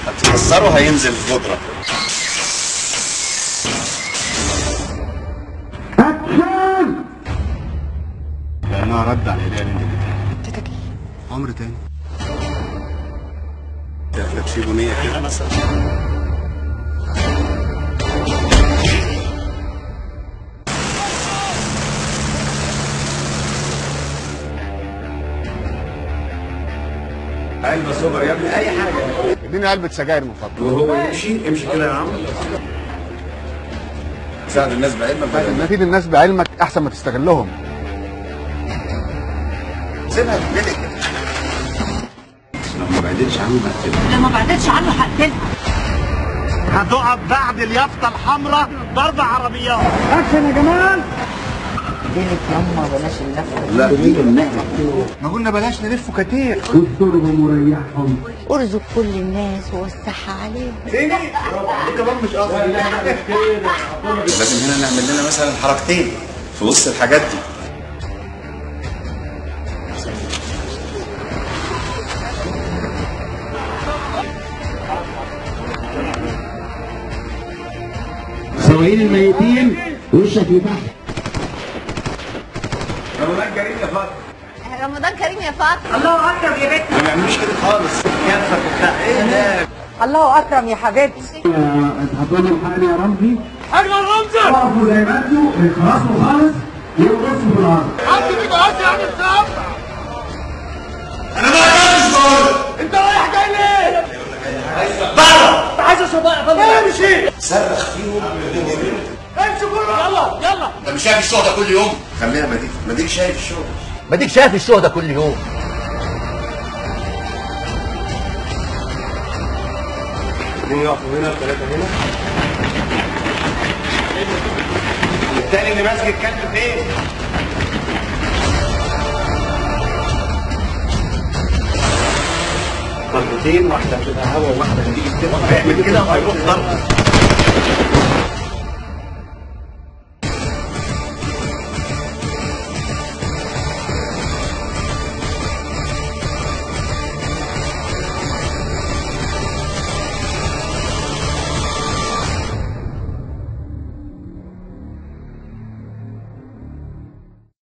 هتكسره هينزل بودره لانها رد على الهدايا اللي انت اديتها عمر تاني احنا تسيبوا نيه كده مثلا علبة سوبر يا ابني اي حاجة اديني علبه سجاير من فضلك وهو يمشي امشي كده يا عم ساعد الناس بعلمك بدل ما نفيد الناس بعلمك احسن ما تستغلهم تسيبها تتبلك لو ما بعدتش عنه هقتلها لو ما بعدتش عنه هقتلها هتقف بعد اليافطه الحمراء باربع عربيات دينك يما بلاش اللفه لا ما قلنا بلاش نلف كتير ارزق كل الناس ووسعها عليهم لازم هنا نعمل لنا مثلا حركتين في وسط الحاجات دي سواقين الميتين وشك لتحت رمضان كريم يا فاطمه رمضان كريم يا فاطمه الله اكرم يا بنت ما نعملوش كده خالص كفك وبتاع ايه ده الله اكرم يا حبيبتي اتحط لهم حقن يا رمزي حاجه رمزي وقفوا زي ما انتوا اخلصوا خالص يرقصوا في الارض صرخ فيهم امشي كله يلا يلا انت مش شايف الشهداء كل يوم خليها مديك مديك شايف الشغل بديك شايف الشهداء كل يوم اثنين يقفوا هنا وثلاثه هنا التاني اللي ماسك الكلب فين؟ ضربتين واحده بتبقى هوا وواحده هتيجي كده هيعمل كده وهيروح ضرب